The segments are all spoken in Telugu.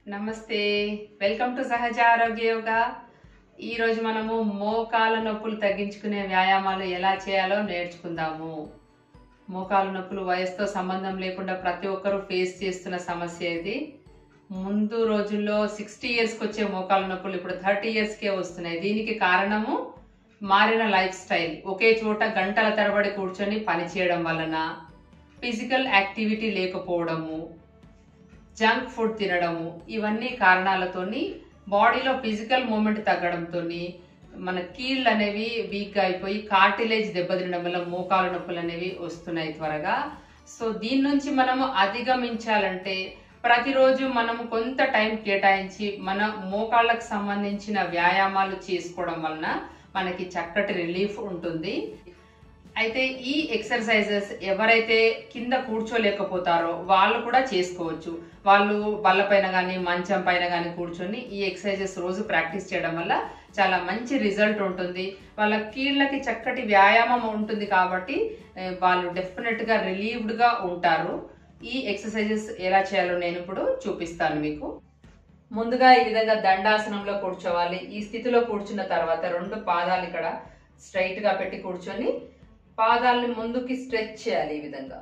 నమస్తే వెల్కమ్ టు సహజ ఆరోగ్య యోగా ఈ రోజు మనము మోకాల నొప్పులు తగ్గించుకునే వ్యాయామాలు ఎలా చేయాలో నేర్చుకుందాము మోకాలు నొప్పులు వయసుతో సంబంధం లేకుండా ప్రతి ఒక్కరూ ఫేస్ చేస్తున్న సమస్య ఇది ముందు రోజుల్లో సిక్స్టీ ఇయర్స్కి వచ్చే మోకాలు నొప్పులు ఇప్పుడు థర్టీ ఇయర్స్కే వస్తున్నాయి దీనికి కారణము మారిన లైఫ్ స్టైల్ ఒకే చోట గంటల తరబడి కూర్చొని పని చేయడం వలన ఫిజికల్ యాక్టివిటీ లేకపోవడము జంక్ ఫుడ్ తినడము ఇవన్నీ కారణాలతోని బాడీలో ఫిజికల్ మూమెంట్ తగ్గడంతో మన కీళ్ళు అనేవి వీక్గా అయిపోయి కార్టిలేజ్ దెబ్బతినడం వల్ల మోకాలు నొప్పులు అనేవి వస్తున్నాయి త్వరగా సో దీని నుంచి మనము అధిగమించాలంటే ప్రతిరోజు మనము కొంత టైం కేటాయించి మన మోకాళ్ళకు సంబంధించిన వ్యాయామాలు చేసుకోవడం వలన మనకి చక్కటి రిలీఫ్ ఉంటుంది అయితే ఈ ఎక్సర్సైజెస్ ఎవరైతే కింద కూర్చోలేకపోతారో వాళ్ళు కూడా చేసుకోవచ్చు వాళ్ళు బల్లపైన కానీ మంచం పైన కానీ కూర్చొని ఈ ఎక్సర్సైజెస్ రోజు ప్రాక్టీస్ చేయడం వల్ల చాలా మంచి రిజల్ట్ ఉంటుంది వాళ్ళ కీళ్ళకి చక్కటి వ్యాయామం ఉంటుంది కాబట్టి ఏ, వాళ్ళు డెఫినెట్గా రిలీవ్డ్గా ఉంటారు ఈ ఎక్సర్సైజెస్ ఎలా చేయాలో నేను ఇప్పుడు చూపిస్తాను మీకు ముందుగా ఈ విధంగా దండాసనంలో కూర్చోవాలి ఈ స్థితిలో కూర్చున్న తర్వాత రెండు పాదాలు ఇక్కడ స్ట్రైట్ గా పెట్టి కూర్చొని పాదాలని ముందుకి స్ట్రెచ్ చేయాలి ఈ విధంగా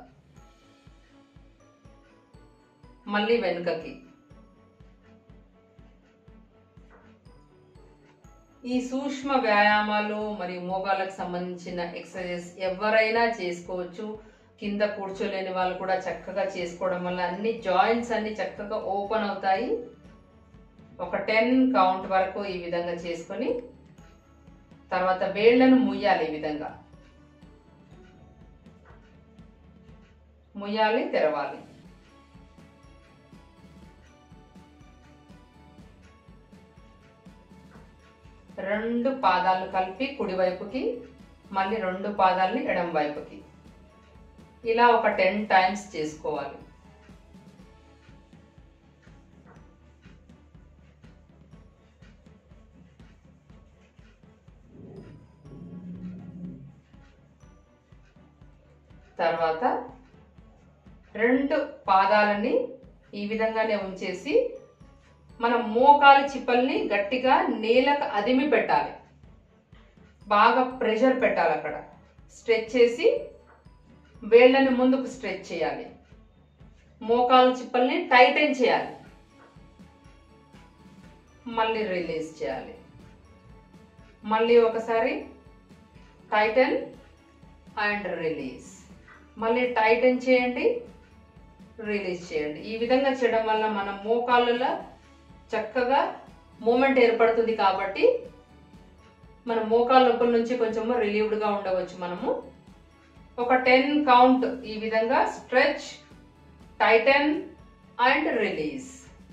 మళ్ళీ వెనుకకి ఈ సూక్ష్మ వ్యాయామాలు మరియు మోకాళ్ళకు సంబంధించిన ఎక్సర్సైజెస్ ఎవరైనా చేసుకోవచ్చు కింద కూర్చోలేని వాళ్ళు కూడా చక్కగా చేసుకోవడం వల్ల అన్ని జాయింట్స్ అన్ని చక్కగా ఓపెన్ అవుతాయి ఒక టెన్ కౌంట్ వరకు ఈ విధంగా చేసుకొని తర్వాత వేళ్లను ముయ్యాలి ఈ విధంగా ముయ్యాలి తెరవాలి రెండు పాదాలు కలిపి కుడి వైపుకి మళ్ళీ రెండు పాదాలని ఎడం వైపుకి ఇలా ఒక టెన్ టైమ్స్ చేసుకోవాలి తర్వాత రెండు పాదాలని ఈ విధంగానే ఉంచేసి మన మోకాలు చిప్పల్ని గట్టిగా నేలకు అదిమి పెట్టాలి బాగా ప్రెషర్ పెట్టాలి అక్కడ స్ట్రెచ్ చేసి వేళ్ళని ముందుకు స్ట్రెచ్ చేయాలి మోకాలు చిప్పల్ని టైటన్ చేయాలి మళ్ళీ రిలీజ్ చేయాలి మళ్ళీ ఒకసారి టైటన్ అండ్ రిలీజ్ మళ్ళీ టైటన్ చేయండి రిలీజ్ చేయండి ఈ విధంగా చేయడం వల్ల మన మోకాళ్ళలో చక్కగా మూమెంట్ ఏర్పడుతుంది కాబట్టి మన మోకాళ్ళ నొప్పుల నుంచి కొంచెము రిలీవ్డ్గా ఉండవచ్చు మనము ఒక టెన్ కౌంట్ ఈ విధంగా స్ట్రెచ్ టైటన్ అండ్ రిలీజ్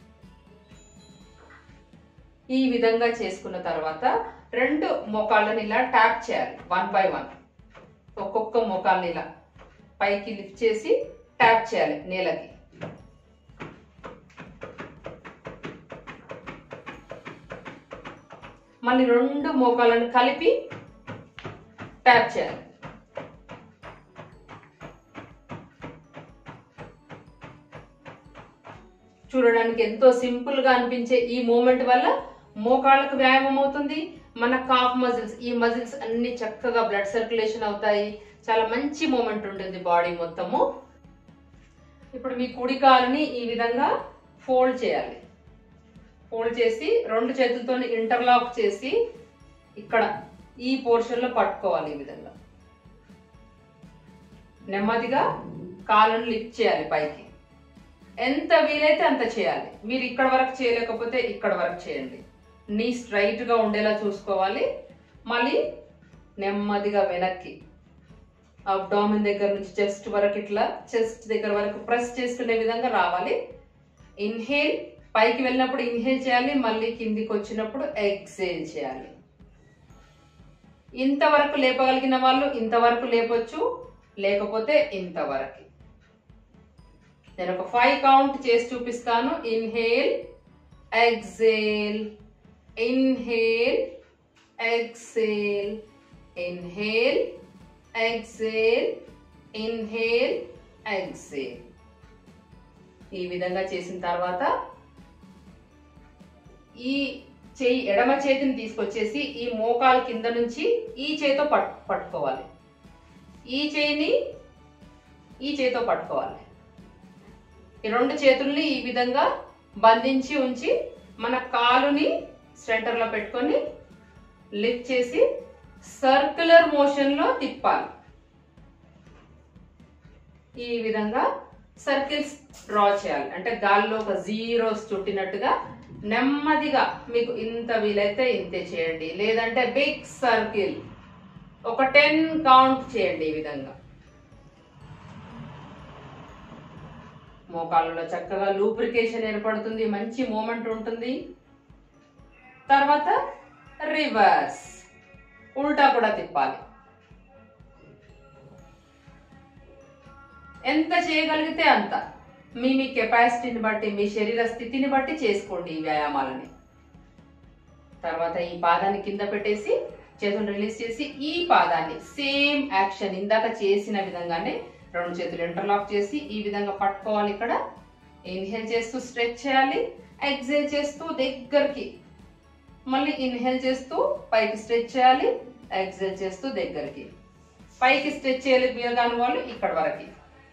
ఈ విధంగా చేసుకున్న తర్వాత రెండు మోకాళ్ళని ఇలా ట్యాప్ చేయాలి వన్ బై వన్ ఒక్కొక్క మోకాల్ని ఇలా పైకి లిఫ్ట్ చేసి ట్యాప్ చేయాలి నేలకి మళ్ళీ రెండు మోకాలను కలిపి ట్యాప్ చేయాలి చూడడానికి ఎంతో సింపుల్ గా అనిపించే ఈ మూమెంట్ వల్ల మోకాళ్ళకు వ్యాయామం అవుతుంది మన కాఫ్ మజిల్స్ ఈ మజిల్స్ అన్ని చక్కగా బ్లడ్ సర్క్యులేషన్ అవుతాయి చాలా మంచి మూమెంట్ ఉంటుంది బాడీ మొత్తము ఇప్పుడు మీ కుడి కాలుని ఈ విధంగా ఫోల్డ్ చేయాలి ఫోల్డ్ చేసి రెండు చేతులతో ఇంటర్లాక్ చేసి ఇక్కడ ఈ పోర్షన్ లో పట్టుకోవాలి ఈ విధంగా నెమ్మదిగా కాళ్ళను లిఫ్ట్ చేయాలి పైకి ఎంత వీలైతే అంత చేయాలి మీరు ఇక్కడ వరకు చేయలేకపోతే ఇక్కడ వరకు చేయండి నీ స్ట్రైట్ గా ఉండేలా చూసుకోవాలి మళ్ళీ నెమ్మదిగా వెనక్కి అబ్డామిన్ దగ్గర నుంచి చెస్ట్ వరకు ఇట్లా చెస్ట్ దగ్గర వరకు ప్రెస్ చేసుకునే విధంగా రావాలి ఇన్హేల్ పైకి వెళ్ళినప్పుడు ఇన్హేల్ చేయాలి మళ్ళీ కిందికి వచ్చినప్పుడు ఎక్సేల్ చేయాలి ఇంతవరకు లేపగలిగిన వాళ్ళు ఇంతవరకు లేపొచ్చు లేకపోతే ఇంతవరకు నేను ఒక ఫైవ్ కౌంట్ చేసి చూపిస్తాను inhale exhale inhale exhale inhale exhale inhale exhale ఈ విధంగా చేసిన తర్వాత ఈ చేయి ఎడమ చేతిని తీసుకొచ్చేసి ఈ మోకాల కింద నుంచి ఈ చేతితో పట్ పట్టుకోవాలి ఈ చేయిని ఈ చేతితో పట్టుకోవాలి ఈ రెండు చేతుల్ని ఈ విధంగా బంధించి ఉంచి మన కాలుని సెంటర్లో పెట్టుకొని లిఫ్ట్ చేసి సర్క్యులర్ మోషన్లో తిప్పాలి ఈ విధంగా సర్కిల్స్ డ్రా చేయాలి అంటే గాల్లో ఒక జీరోస్ చుట్టినట్టుగా నెమ్మదిగా మీకు ఇంత వీలైతే ఇంతే చేయండి లేదంటే బిగ్ సర్కిల్ ఒక టెన్ కౌంట్ చేయండి ఈ విధంగా మోకాళ్ళలో చక్కగా లూబ్రికేషన్ ఏర్పడుతుంది మంచి మూమెంట్ ఉంటుంది తర్వాత రివర్స్ ఉల్టా కూడా తిప్పాలి ఎంత చేయగలిగితే అంత మీ మీ కెపాసిటీని బట్టి మీ శరీర స్థితిని బట్టి చేసుకోండి ఈ వ్యాయామాలని తర్వాత ఈ పాదాన్ని కింద పెట్టేసి చేతులు రిలీజ్ చేసి ఈ పాదాన్ని సేమ్ యాక్షన్ ఇందాక చేసిన విధంగానే రెండు చేతులు ఇంటర్లాక్ చేసి ఈ విధంగా పట్టుకోవాలి ఇక్కడ ఇన్హేల్ చేస్తూ స్ట్రెచ్ చేయాలి ఎక్సేల్ చేస్తూ దగ్గరికి మళ్ళీ ఇన్హేల్ చేస్తూ పైకి స్ట్రెచ్ చేయాలి ఎక్సేల్ చేస్తూ దగ్గరికి పైకి స్ట్రెచ్ చేయాలి వీలుగాని వాళ్ళు ఇక్కడ వరకు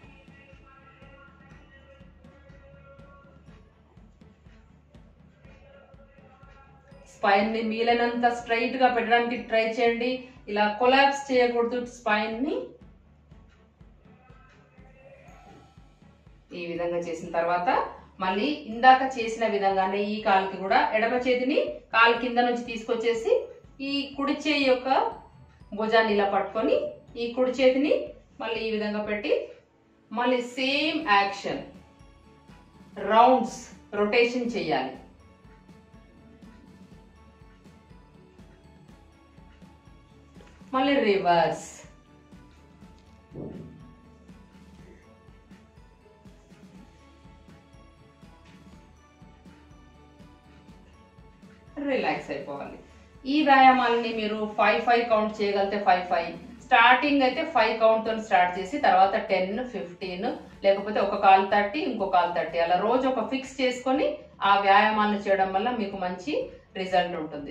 స్పైన్ ని వీలైనంత స్ట్రైట్ గా పెట్టడానికి ట్రై చేయండి ఇలా కొలాప్స్ చేయకూడదు స్పైన్ ని ఈ విధంగా చేసిన తర్వాత మళ్ళీ ఇందాక చేసిన విధంగానే ఈ కాలుకి కూడా ఎడమ చేతిని కాలు కింద నుంచి తీసుకొచ్చేసి ఈ కుడి చేయి యొక్క భుజాన్ని ఇలా పట్టుకొని ఈ కుడి చేతిని మళ్ళీ ఈ విధంగా పెట్టి మళ్ళీ సేమ్ యాక్షన్ రౌండ్స్ రొటేషన్ చేయాలి మళ్ళీ రివర్స్ రిలాక్స్ అయిపోవాలి ఈ వ్యాయామాలని మీరు ఫైవ్ ఫైవ్ కౌంట్ చేయగలిగితే ఫైవ్ ఫైవ్ స్టార్టింగ్ అయితే ఫైవ్ కౌంట్ తో స్టార్ట్ చేసి తర్వాత టెన్ ఫిఫ్టీన్ లేకపోతే ఒక కాలు థర్టీ ఇంకో కాలు థర్టీ అలా రోజు ఒక ఫిక్స్ చేసుకొని ఆ వ్యాయామాలను చేయడం వల్ల మీకు మంచి రిజల్ట్ ఉంటుంది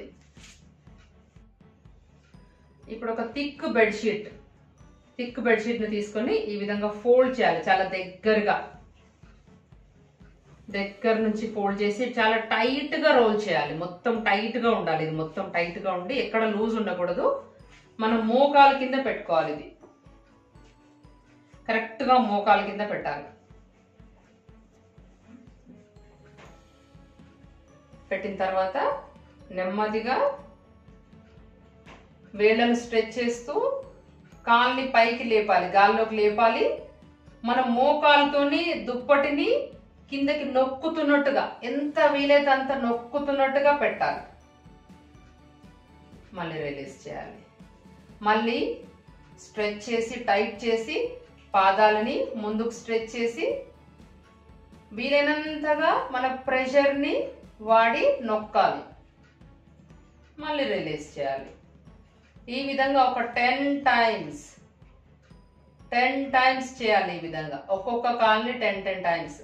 ఇప్పుడు ఒక థిక్ బెడ్షీట్ థిక్ బెడ్షీట్ ని తీసుకొని ఈ విధంగా ఫోల్డ్ చేయాలి చాలా దగ్గరగా దగ్గర నుంచి ఫోల్డ్ చేసి చాలా టైట్ గా రోల్ చేయాలి మొత్తం టైట్ గా ఉండాలి ఇది మొత్తం టైట్ గా ఉండి ఎక్కడ లూజ్ ఉండకూడదు మనం మోకాల కింద పెట్టుకోవాలి ఇది కరెక్ట్ గా మోకాల కింద పెట్టాలి పెట్టిన తర్వాత నెమ్మదిగా వేళ్ళను స్ట్రెచ్ చేస్తూ కాల్ని పైకి లేపాలి గాల్లోకి లేపాలి మన మోకాలతోని దుప్పటిని కిందకి నొక్కుతున్నట్టుగా ఎంత వీలైతే అంత నొక్కుతున్నట్టుగా పెట్టాలి మళ్ళీ రిలీజ్ చేయాలి మళ్ళీ స్ట్రెచ్ చేసి టైట్ చేసి పాదాలని ముందుకు స్ట్రెచ్ చేసి వీలైనంతగా మన ప్రెషర్ని వాడి నొక్కాలి మళ్ళీ రిలీజ్ చేయాలి ఈ విధంగా ఒక టెన్ టైమ్స్ టెన్ టైమ్స్ చేయాలి ఈ విధంగా ఒక్కొక్క కాల్ని టెన్ టెన్ టైమ్స్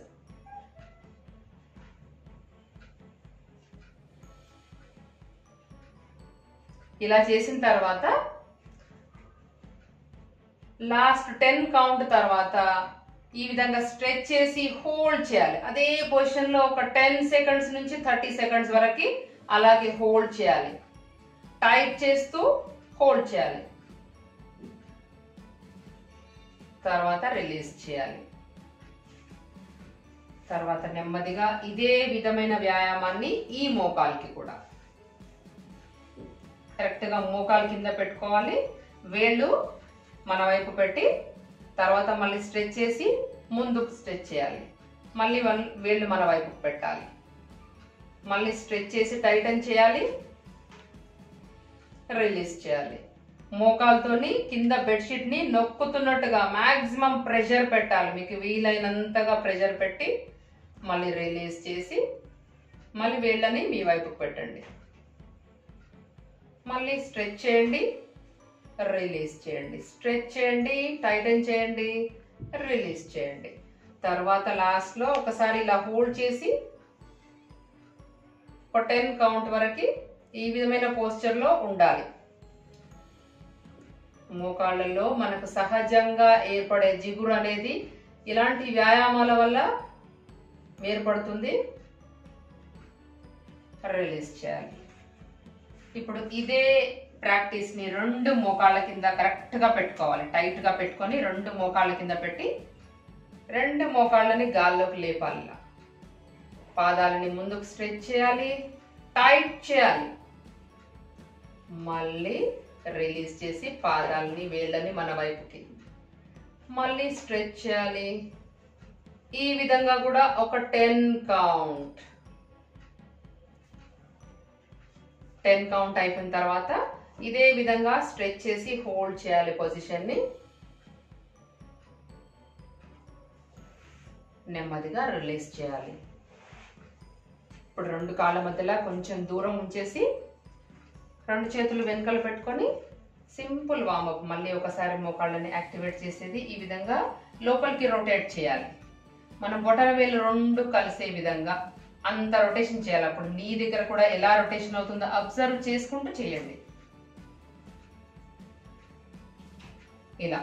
ఇలా చేసిన తర్వాత లాస్ట్ టెన్ కౌంట్ తర్వాత ఈ విధంగా స్ట్రెచ్ చేసి హోల్డ్ చేయాలి అదే పొజిషన్ లో ఒక టెన్ సెకండ్స్ నుంచి థర్టీ సెకండ్స్ వరకు అలాగే హోల్డ్ చేయాలి టైట్ చేస్తూ హోల్డ్ చేయాలి తర్వాత రిలీజ్ చేయాలి తర్వాత నెమ్మదిగా ఇదే విధమైన వ్యాయామాన్ని ఈ మోకాల్కి కూడా కరెక్ట్గా మోకాలు కింద పెట్టుకోవాలి వేళ్ళు మన వైపు పెట్టి తర్వాత మళ్ళీ స్ట్రెచ్ చేసి ముందుకు స్ట్రెచ్ చేయాలి మళ్ళీ వన్- వేళ్ళు మన వైపు పెట్టాలి మళ్ళీ స్ట్రెచ్ చేసి టైటన్ చేయాలి రిలీజ్ చేయాలి మోకాలతోని కింద బెడ్షీట్ ని నొక్కుతున్నట్టుగా మాక్సిమం ప్రెషర్ పెట్టాలి మీకు వీలైనంతగా ప్రెషర్ పెట్టి మళ్ళీ రిలీజ్ చేసి మళ్ళీ వేళ్ళని మీ వైపుకు పెట్టండి మళ్ళీ స్ట్రెచ్ చేయండి రిలీజ్ చేయండి స్ట్రెచ్ చేయండి టైటన్ చేయండి రిలీజ్ చేయండి తర్వాత లాస్ట్లో ఒకసారి ఇలా హోల్డ్ చేసి ఒక టెన్ కౌంట్ వరకు ఈ విధమైన పోస్చర్లో ఉండాలి మోకాళ్ళల్లో మనకు సహజంగా ఏర్పడే జిగురు అనేది ఇలాంటి వ్యాయామాల వల్ల ఏర్పడుతుంది రిలీజ్ చేయాలి ఇప్పుడు ఇదే ప్రాక్టీస్ని రెండు మోకాళ్ళ కింద కరెక్ట్గా పెట్టుకోవాలి టైట్గా పెట్టుకొని రెండు మోకాళ్ళ కింద పెట్టి రెండు మోకాళ్ళని గాల్లోకి లేపాలి ఇలా. పాదాలని ముందుకు స్ట్రెచ్ చేయాలి టైట్ చేయాలి మళ్ళీ రిలీజ్ చేసి పాదాలని వేళ్ళని మన వైపుకి మళ్ళీ స్ట్రెచ్ చేయాలి ఈ విధంగా కూడా ఒక టెన్ కౌంట్ టెన్ కౌంట్ అయిపోయిన తర్వాత ఇదే విధంగా స్ట్రెచ్ చేసి హోల్డ్ చేయాలి పొజిషన్ని నెమ్మదిగా రిలీజ్ చేయాలి ఇప్పుడు రెండు కాళ్ళ మధ్యలో కొంచెం దూరం ఉంచేసి రెండు చేతులు వెనకలు పెట్టుకొని సింపుల్ వామప్ మళ్ళీ ఒకసారి మోకాళ్ళని యాక్టివేట్ చేసేది ఈ విధంగా లోపలికి రొటేట్ చేయాలి మన బొటన వేలు రెండు కలిసే విధంగా అంత రొటేషన్ చేయాలి అప్పుడు నీ దగ్గర కూడా ఎలా రొటేషన్ అవుతుందో అబ్జర్వ్ చేసుకుంటూ చేయండి ఇలా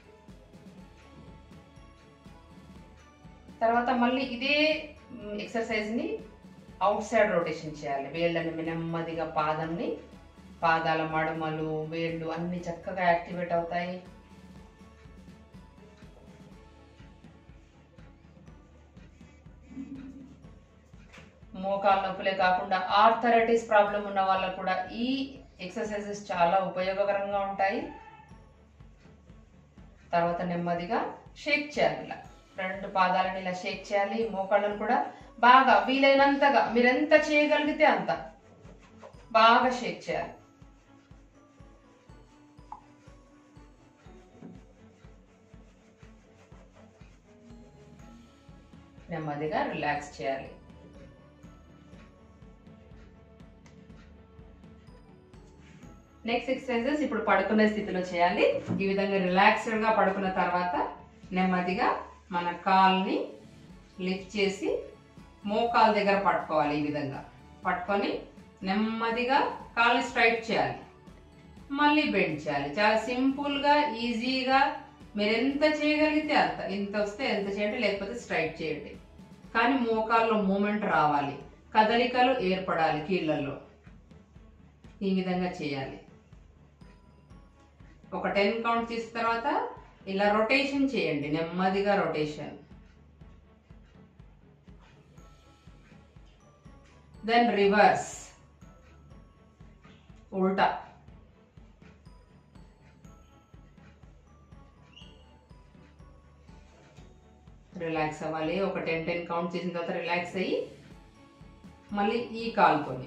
తర్వాత మళ్ళీ ఇదే ఎక్సర్సైజ్ ని అవుట్ సైడ్ రొటేషన్ చేయాలి వేళ్ళని నెమ్మదిగా పాదంని పాదాల మడమలు వేళ్ళు అన్ని చక్కగా యాక్టివేట్ అవుతాయి మోకాళ్ళ నొప్పులే కాకుండా ఆర్థరైటిస్ ప్రాబ్లం ఉన్న వాళ్ళకు కూడా ఈ ఎక్సర్సైజెస్ చాలా ఉపయోగకరంగా ఉంటాయి తర్వాత నెమ్మదిగా షేక్ చేయాలి ఇలా రెండు పాదాలను ఇలా షేక్ చేయాలి మోకాళ్ళను కూడా బాగా వీలైనంతగా మీరు ఎంత చేయగలిగితే అంత బాగా షేక్ చేయాలి నెమ్మదిగా రిలాక్స్ చేయాలి నెక్స్ట్ ఎక్సర్సైజెస్ ఇప్పుడు పడుకునే స్థితిలో చేయాలి ఈ విధంగా రిలాక్స్డ్ గా పడుకున్న తర్వాత నెమ్మదిగా మన కాల్ని లిఫ్ట్ చేసి మోకాల్ దగ్గర పట్టుకోవాలి ఈ విధంగా పట్టుకొని నెమ్మదిగా కాల్ని స్ట్రైట్ చేయాలి మళ్ళీ బెండ్ చేయాలి చాలా సింపుల్ గా ఈజీగా మీరు ఎంత చేయగలిగితే అంత ఇంత వస్తే ఎంత చేయండి లేకపోతే స్ట్రైట్ చేయండి కానీ మోకాల్లో మూమెంట్ రావాలి కదలికలు ఏర్పడాలి కీళ్ళల్లో ఈ విధంగా చేయాలి ఒక టెన్ కౌంట్ చేసిన తర్వాత ఇలా రొటేషన్ చేయండి నెమ్మదిగా రొటేషన్ దెన్ రివర్స్ ఉల్టా రిలాక్స్ అవ్వాలి ఒక టెన్ టెన్ కౌంట్ చేసిన తర్వాత రిలాక్స్ అయ్యి మళ్ళీ ఈ కాలుతోని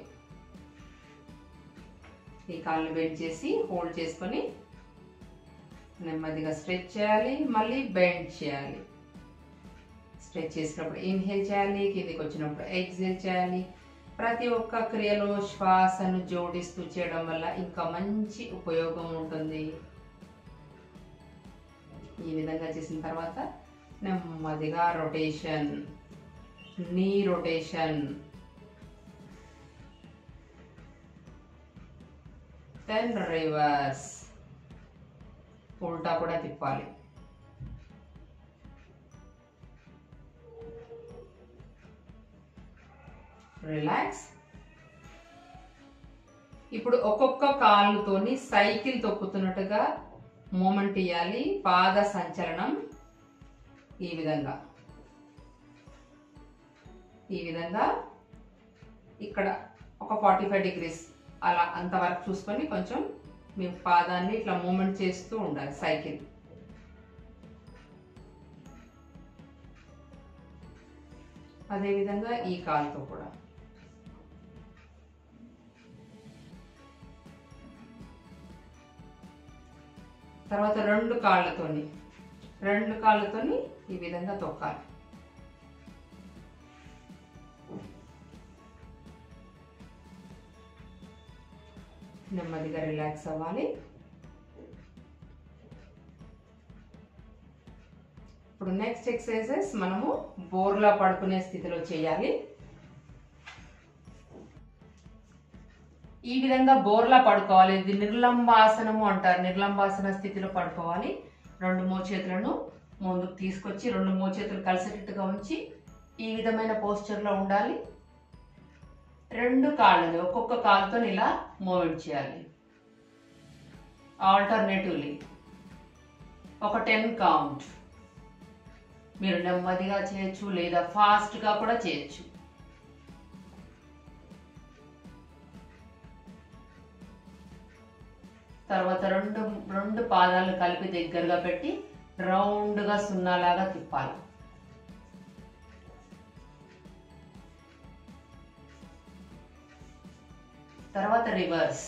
ఈ కాళ్ళని బెండ్ చేసి హోల్డ్ చేసుకొని నెమ్మదిగా స్ట్రెచ్ చేయాలి మళ్ళీ బెండ్ చేయాలి స్ట్రెచ్ చేసినప్పుడు ఇన్హేల్ చేయాలి కిందికి వచ్చినప్పుడు ఎక్సేల్ చేయాలి ప్రతి ఒక్క క్రియలో శ్వాసను జోడిస్తూ చేయడం వల్ల ఇంకా మంచి ఉపయోగం ఉంటుంది ఈ విధంగా చేసిన తర్వాత నెమ్మదిగా రొటేషన్ నీ రొటేషన్ దెన్ రివర్స్ ఉల్టా కూడా తిప్పాలి రిలాక్స్ ఇప్పుడు ఒక్కొక్క కాళ్ళతోని సైకిల్ తొక్కుతున్నట్టుగా మూమెంట్ ఇవ్వాలి పాద సంచలనం ఈ విధంగా ఈ విధంగా ఇక్కడ ఒక ఫార్టీ ఫైవ్ డిగ్రీస్ అలా అంతవరకు చూసుకొని కొంచెం మీ పాదాన్ని ఇట్లా మూమెంట్ చేస్తూ ఉండాలి సైకిల్ అదేవిధంగా ఈ కాలుతో కూడా తర్వాత రెండు కాళ్ళతోని రెండు కాళ్ళతోని ఈ విధంగా తొక్కాలి నెమ్మదిగా రిలాక్స్ అవ్వాలి ఇప్పుడు నెక్స్ట్ ఎక్సర్సైజెస్ మనము బోర్లా పడుకునే స్థితిలో చేయాలి ఈ విధంగా బోర్లా పడుకోవాలి ఇది నిర్లంబాసనము అంటారు నిర్లంబాసన స్థితిలో పడుకోవాలి రెండు మోచేతులను ముందుకు తీసుకొచ్చి రెండు మోచేతులు కలిసేటట్టుగా ఉంచి ఈ విధమైన పోస్చర్లో ఉండాలి రెండు కాళ్ళని ఒక్కొక్క కాలుతో ఇలా మూమెంట్ చేయాలి ఆల్టర్నేటివ్లీ ఒక టెన్ కౌంట్ మీరు నెమ్మదిగా చేయొచ్చు లేదా ఫాస్ట్గా కూడా చేయొచ్చు తర్వాత రెండు రెండు పాదాలు కలిపి దగ్గరగా పెట్టి రౌండ్గా సున్నాలాగా తిప్పాలి తర్వాత రివర్స్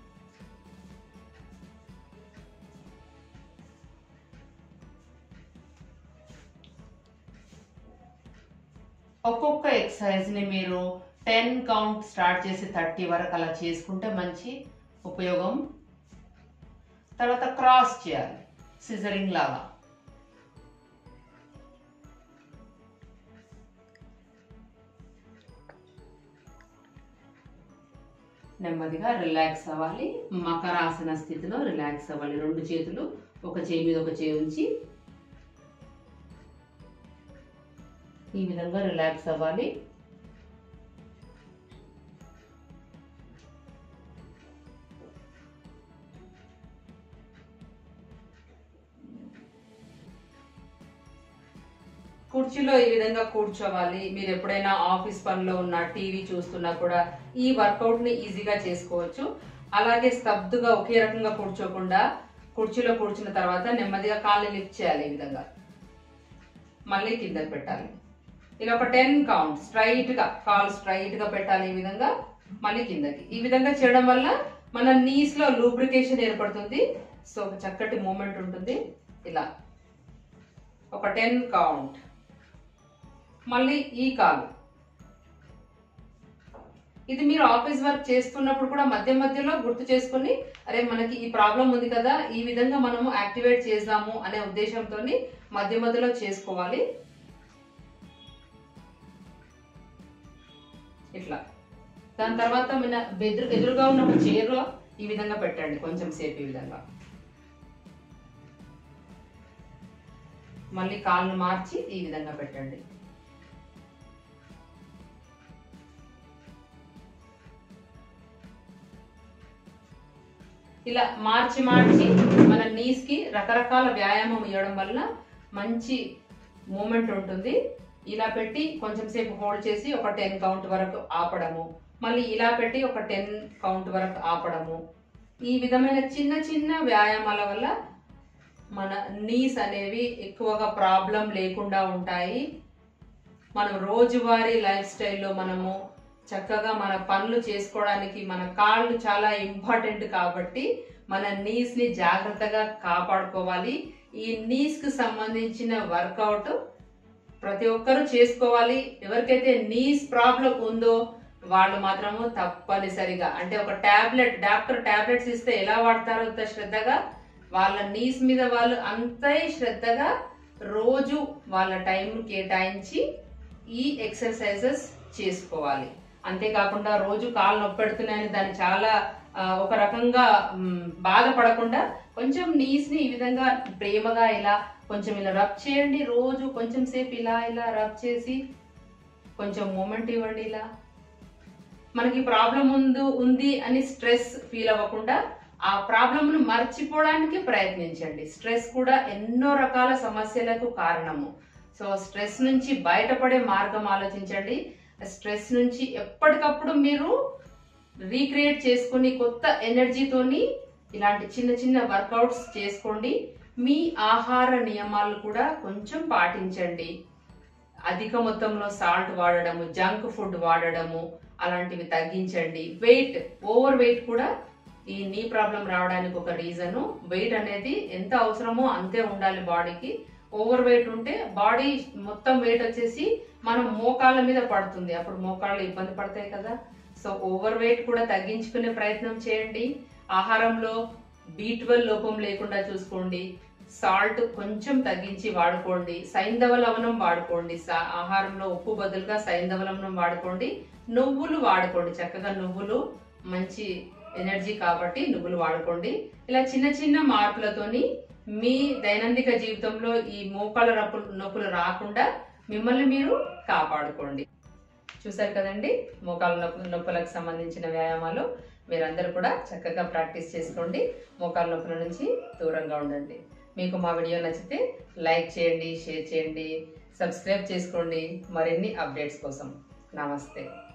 ఒక్కొక్క ఎక్సర్సైజ్ ని మీరు టెన్ కౌంట్ స్టార్ట్ చేసి థర్టీ వరకు అలా చేసుకుంటే మంచి ఉపయోగం తర్వాత క్రాస్ చేయాలి సిజరింగ్ లాగా నెమ్మదిగా రిలాక్స్ అవ్వాలి మకరాసన స్థితిలో రిలాక్స్ అవ్వాలి రెండు చేతులు ఒక చేయి మీద ఒక చేయి ఉంచి ఈ విధంగా రిలాక్స్ అవ్వాలి కుర్చీలో ఈ విధంగా కూర్చోవాలి మీరు ఎప్పుడైనా ఆఫీస్ పనిలో ఉన్న టీవీ చూస్తున్నా కూడా ఈ వర్కౌట్ ని ఈజీగా చేసుకోవచ్చు అలాగే స్తబ్దుగా ఒకే రకంగా కూర్చోకుండా కుర్చీలో కూర్చున్న తర్వాత నెమ్మదిగా కాళ్ళని లిఫ్ట్ చేయాలి ఈ విధంగా మళ్ళీ కిందకి పెట్టాలి ఇలా ఒక టెన్ కౌంట్ స్ట్రైట్ గా కాల్ స్ట్రైట్ గా పెట్టాలి ఈ విధంగా మళ్ళీ కిందకి ఈ విధంగా చేయడం వల్ల మన నీస్ లో లూబ్రికేషన్ ఏర్పడుతుంది సో ఒక చక్కటి మూమెంట్ ఉంటుంది ఇలా ఒక టెన్ కౌంట్ మళ్ళీ ఈ కాలు ఇది మీరు ఆఫీస్ వర్క్ చేస్తున్నప్పుడు కూడా మధ్య మధ్యలో గుర్తు చేసుకుని అరే మనకి ఈ ప్రాబ్లం ఉంది కదా ఈ విధంగా మనము యాక్టివేట్ చేద్దాము అనే ఉద్దేశంతో మధ్య మధ్యలో చేసుకోవాలి ఇట్లా దాని తర్వాత మన ఎదురు ఎదురుగా ఉన్న ఒక చైర్లో ఈ విధంగా పెట్టండి కొంచెం సేపు ఈ విధంగా మళ్ళీ కాళ్ళను మార్చి ఈ విధంగా పెట్టండి ఇలా మార్చి మార్చి మన నీస్ కి రకరకాల వ్యాయామం ఇవ్వడం వల్ల మంచి మూమెంట్ ఉంటుంది ఇలా పెట్టి కొంచెం సేపు హోల్డ్ చేసి ఒక టెన్ కౌంట్ వరకు ఆపడము మళ్ళీ ఇలా పెట్టి ఒక టెన్ కౌంట్ వరకు ఆపడము ఈ విధమైన చిన్న చిన్న వ్యాయామాల వల్ల మన నీస్ అనేవి ఎక్కువగా ప్రాబ్లం లేకుండా ఉంటాయి మనం రోజువారీ లైఫ్ స్టైల్లో మనము చక్కగా మన పనులు చేసుకోవడానికి మన కాళ్ళు చాలా ఇంపార్టెంట్ కాబట్టి మన నీస్ ని జాగ్రత్తగా కాపాడుకోవాలి ఈ నీస్ కి సంబంధించిన వర్కౌట్ ప్రతి ఒక్కరూ చేసుకోవాలి ఎవరికైతే నీస్ ప్రాబ్లం ఉందో వాళ్ళు మాత్రము తప్పనిసరిగా అంటే ఒక టాబ్లెట్ డాక్టర్ టాబ్లెట్స్ ఇస్తే ఎలా వాడతారో అంత శ్రద్ధగా వాళ్ళ నీస్ మీద వాళ్ళు అంతే శ్రద్ధగా రోజు వాళ్ళ టైం కేటాయించి ఈ ఎక్సర్సైజెస్ చేసుకోవాలి అంతేకాకుండా రోజు కాళ్ళు నొప్పి పెడుతున్నాయని దాన్ని చాలా ఆ, ఒక రకంగా మ్, బాధపడకుండా కొంచెం నీస్ ని ఈ విధంగా ప్రేమగా ఇలా కొంచెం ఇలా రబ్ చేయండి రోజు కొంచెం సేపు ఇలా ఇలా రబ్ చేసి కొంచెం మూమెంట్ ఇవ్వండి ఇలా మనకి ప్రాబ్లం ముందు ఉంది అని స్ట్రెస్ ఫీల్ అవ్వకుండా ఆ ప్రాబ్లంను మర్చిపోవడానికి ప్రయత్నించండి స్ట్రెస్ కూడా ఎన్నో రకాల సమస్యలకు కారణము సో స్ట్రెస్ నుంచి బయటపడే మార్గం ఆలోచించండి స్ట్రెస్ నుంచి ఎప్పటికప్పుడు మీరు రీక్రియేట్ చేసుకుని కొత్త ఎనర్జీతోని ఇలాంటి చిన్న చిన్న వర్కౌట్స్ చేసుకోండి మీ ఆహార నియమాలు కూడా కొంచెం పాటించండి అధిక మొత్తంలో సాల్ట్ వాడడము జంక్ ఫుడ్ వాడడము అలాంటివి తగ్గించండి వెయిట్ ఓవర్ వెయిట్ కూడా ఈ నీ ప్రాబ్లం రావడానికి ఒక రీజను వెయిట్ అనేది ఎంత అవసరమో అంతే ఉండాలి బాడీకి ఓవర్ వెయిట్ ఉంటే బాడీ మొత్తం వెయిట్ వచ్చేసి మనం మోకాళ్ళ మీద పడుతుంది అప్పుడు మోకాళ్ళు ఇబ్బంది పడతాయి కదా సో ఓవర్ వెయిట్ కూడా తగ్గించుకునే ప్రయత్నం చేయండి ఆహారంలో బీ లోపం లేకుండా చూసుకోండి సాల్ట్ కొంచెం తగ్గించి వాడుకోండి సైంధవ లవణం వాడుకోండి సా- ఆహారంలో ఉప్పు బదులుగా సైంధవ లవణం వాడుకోండి నువ్వులు వాడుకోండి చక్కగా నువ్వులు మంచి ఎనర్జీ కాబట్టి నువ్వులు వాడుకోండి ఇలా చిన్న చిన్న మార్పులతోని మీ దైనందిక జీవితంలో ఈ మోకాళ్ళ నొప్పులు నొప్పులు రాకుండా మిమ్మల్ని మీరు కాపాడుకోండి చూసారు కదండి మోకాళ్ళ నొప్పి నొప్పులకు సంబంధించిన వ్యాయామాలు మీరందరూ కూడా చక్కగా ప్రాక్టీస్ చేసుకోండి మోకాళ్ళ నొప్పుల నుంచి దూరంగా ఉండండి మీకు మా వీడియో నచ్చితే లైక్ చేయండి షేర్ చేయండి సబ్స్క్రైబ్ చేసుకోండి మరిన్ని అప్డేట్స్ కోసం నమస్తే